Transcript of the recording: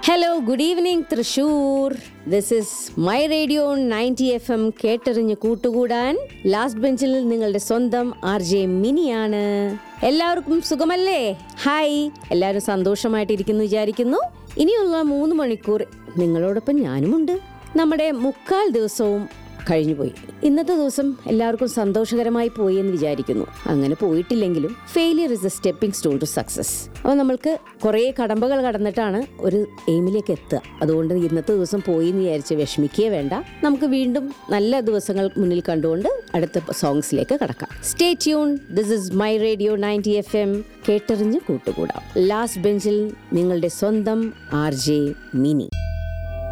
hello good evening Thrissur this is my radio ninety F M കേട്ടറിഞ്ഞ് കൂട്ടുകൂടാൻ last ബെഞ്ചിൽ നിങ്ങളുടെ സ്വന്തം ആർ ജെ മിനിയാണ് എല്ലാവർക്കും സുഖമല്ലേ ഹായ് എല്ലാവരും സന്തോഷമായിട്ടിരിക്കുന്നു വിചാരിക്കുന്നു ഇനിയുള്ള മൂന്ന് മണിക്കൂർ നിങ്ങളോടൊപ്പം ഞാനുമുണ്ട് നമ്മുടെ മുക്കാൽ ദിവസവും കഴിഞ്ഞുപോയി ഇന്നത്തെ ദിവസം എല്ലാവർക്കും സന്തോഷകരമായി പോയി എന്ന് വിചാരിക്കുന്നു അങ്ങനെ പോയിട്ടില്ലെങ്കിലും failure is a stepping stone to success അപ്പോൾ നമ്മൾക്ക് കുറേ കടമ്പകൾ കടന്നിട്ടാണ് ഒരു എയിമിലേക്ക് എത്തുക അതുകൊണ്ട് ഇന്നത്തെ ദിവസം പോയി എന്ന് വിചാരിച്ച് വിഷമിക്കുകയേ വേണ്ട നമുക്ക് വീണ്ടും നല്ല ദിവസങ്ങൾ മുന്നിൽ കണ്ടുകൊണ്ട് അടുത്ത സോങ്സിലേക്ക് കടക്കാം stay tune this is my radio ninety F M കേട്ടറിഞ്ഞ് കൂട്ടുകൂടാം ലാസ്റ്റ് ബെഞ്ചിൽ നിങ്ങളുടെ സ്വന്തം ആർ ജെ മിനി